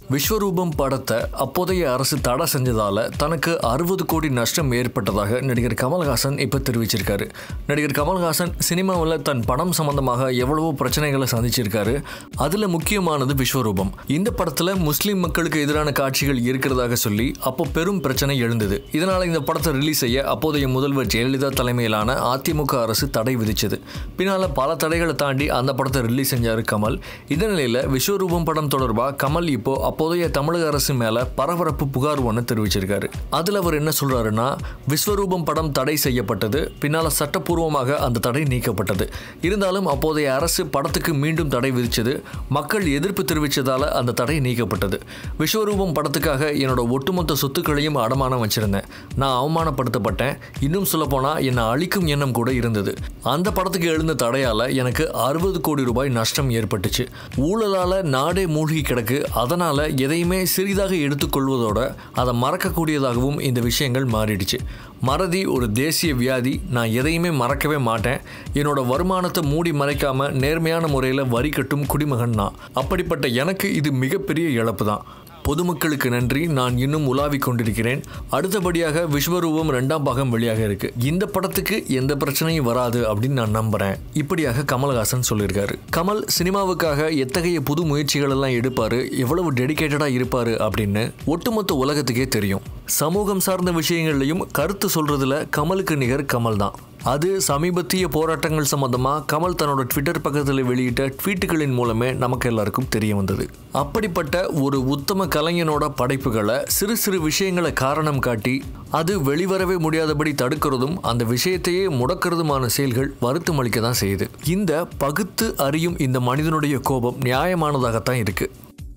விஸ்வரூபம் படத்தை அப்போதைய அரசு தடை செஞ்சதால தனக்கு அறுபது கோடி நஷ்டம் ஏற்பட்டதாக நடிகர் கமல்ஹாசன் இப்போ தெரிவிச்சிருக்காரு நடிகர் கமல்ஹாசன் சினிமாவில் தன் படம் சம்பந்தமாக எவ்வளவோ பிரச்சனைகளை சந்திச்சிருக்காரு அதில் முக்கியமானது விஸ்வரூபம் இந்த படத்தில் முஸ்லீம் மக்களுக்கு எதிரான காட்சிகள் இருக்கிறதாக சொல்லி அப்போ பெரும் பிரச்சனை எழுந்தது இதனால் இந்த படத்தை ரிலீஸ் செய்ய அப்போதைய முதல்வர் ஜெயலலிதா தலைமையிலான அதிமுக அரசு தடை விதிச்சது பின்னால் பல தடைகளை தாண்டி அந்த படத்தை ரிலீஸ் செஞ்சார் கமல் இந்த நிலையில் விஸ்வரூபம் படம் தொடர்பாக கமல் இப்போ அப்போதைய தமிழக அரசு மேல பரபரப்பு புகார் ஒன்று தெரிவிச்சிருக்காரு அதுல அவர் என்ன சொல்றாருன்னா விஸ்வரூபம் படம் தடை செய்யப்பட்டது பின்னால சட்டப்பூர்வமாக அந்த தடை நீக்கப்பட்டது இருந்தாலும் அப்போதைய அரசு படத்துக்கு மீண்டும் தடை விதிச்சது மக்கள் எதிர்ப்பு தெரிவித்ததால அந்த தடை நீக்கப்பட்டது விஸ்வரூபம் படத்துக்காக என்னோட ஒட்டுமொத்த சொத்துக்களையும் அடமானம் வச்சிருந்தேன் நான் அவமானப்படுத்தப்பட்டேன் இன்னும் சொல்ல போனா என்னை அழிக்கும் எண்ணம் கூட இருந்தது அந்த படத்துக்கு எழுந்த தடையால எனக்கு அறுபது கோடி ரூபாய் நஷ்டம் ஏற்பட்டுச்சு ஊழலால நாடே மூழ்கி கிடக்கு அதனால எதையுமே சிறிதாக எடுத்துக்கொள்வதோட அதை மறக்கக்கூடியதாகவும் இந்த விஷயங்கள் மாறிடுச்சு மறதி ஒரு தேசிய வியாதி நான் எதையுமே மறக்கவே மாட்டேன் என்னோட வருமானத்தை மூடி மறைக்காம நேர்மையான முறையில் வரி கட்டும் குடிமகன் நான் அப்படிப்பட்ட எனக்கு இது மிகப்பெரிய இழப்பு தான் பொதுமக்களுக்கு நன்றி நான் இன்னும் உலாவிக் கொண்டிருக்கிறேன் அடுத்தபடியாக விஸ்வரூபம் ரெண்டாம் பாகம் வெளியாக இருக்கு இந்த படத்துக்கு எந்த பிரச்சனையும் வராது அப்படின்னு நான் நம்புறேன் இப்படியாக கமல்ஹாசன் சொல்லியிருக்காரு கமல் சினிமாவுக்காக எத்தகைய புது முயற்சிகள் எல்லாம் எடுப்பாரு எவ்வளவு டெடிகேட்டடா இருப்பாரு அப்படின்னு ஒட்டுமொத்த உலகத்துக்கே தெரியும் சமூகம் சார்ந்த விஷயங்கள்லையும் கருத்து சொல்றதுல கமலுக்கு நிகர் கமல் தான் அது சமீபத்திய போராட்டங்கள் சம்பந்தமா கமல் தன்னோட ட்விட்டர் பக்கத்தில் வெளியிட்ட ட்வீட்டுகளின் மூலமே நமக்கு எல்லாருக்கும் தெரிய வந்தது அப்படிப்பட்ட ஒரு உத்தம கலைஞனோட படைப்புகளை சிறு சிறு விஷயங்களை காரணம் காட்டி அது வெளிவரவே முடியாதபடி தடுக்கிறதும் அந்த விஷயத்தையே முடக்கிறதுமான செயல்கள் வருத்தம் அளிக்க தான் செய்யுது இந்த பகுத்து அறியும் இந்த மனிதனுடைய கோபம் நியாயமானதாகத்தான் இருக்கு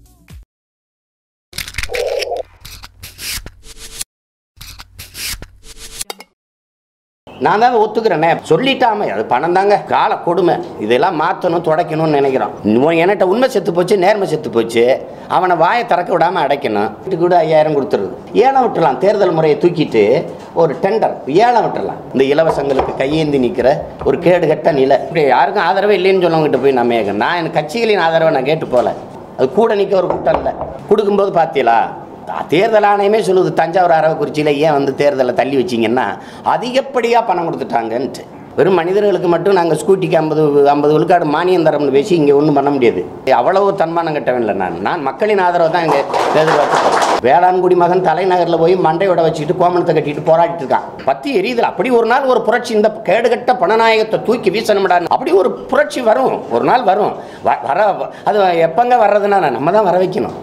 நான் தாங்க ஒத்துக்கிறேனே சொல்லிட்டாமே அது பணம் தாங்க கால கொடுமை இதெல்லாம் மாற்றணும் துடைக்கணும்னு நினைக்கிறோம் உன் என்கிட்ட உண்மை செத்து போச்சு நேர்மை செத்து போச்சு அவனை வாயை திறக்க விடாமல் அடைக்கணும் வீட்டுக்கு கூட ஐயாயிரம் கொடுத்துருது ஏலம் விட்டுலாம் தேர்தல் முறையை தூக்கிட்டு ஒரு டெண்டர் ஏலம் விட்டுறலாம் இந்த இலவசங்களுக்கு கையேந்தி நிற்கிற ஒரு கேடு கட்ட நிலை இப்படி யாருக்கும் ஆதரவே இல்லைன்னு சொன்னவங்ககிட்ட போய் நம்ம கேட்க நான் எனக்கு கட்சிகளின் ஆதரவை நான் கேட்டு போகல அது கூட நிற்க ஒரு கூட்டம் இல்லை கொடுக்கும்போது பார்த்தீங்களா தேர்தல் ஆணையமே சொல்லுது தஞ்சாவூர் அரவக்குறிச்சியில் ஏன் வந்து தேர்தலை தள்ளி வச்சிங்கன்னா அதிகப்படியாக பணம் கொடுத்துட்டாங்கன்ட்டு வெறும் மனிதர்களுக்கு மட்டும் நாங்கள் ஸ்கூட்டிக்கு ஐம்பது ஐம்பது விழுக்காடு மானியம் தரம்னு பேசி இங்கே ஒன்றும் பண்ண முடியாது அவ்வளவு தன்மானம் கட்டவன் இல்லை நான் நான் மக்களின் ஆதரவை தான் இங்கே எதிர்பார்த்து வேளாண்குடி மகன் தலைநகரில் போய் மண்டையோட வச்சுக்கிட்டு கோமணத்தை கட்டிட்டு போராடிட்டு இருக்கான் பத்தி எரியுதுல அப்படி ஒரு நாள் ஒரு புரட்சி இந்த கேடுகட்ட பணநாயகத்தை தூக்கி வீசணும்டான்னு அப்படி ஒரு புரட்சி வரும் ஒரு நாள் வரும் வ- வர அது எப்பங்க வர்றதுன்னா நம்ம தான் வர வைக்கணும்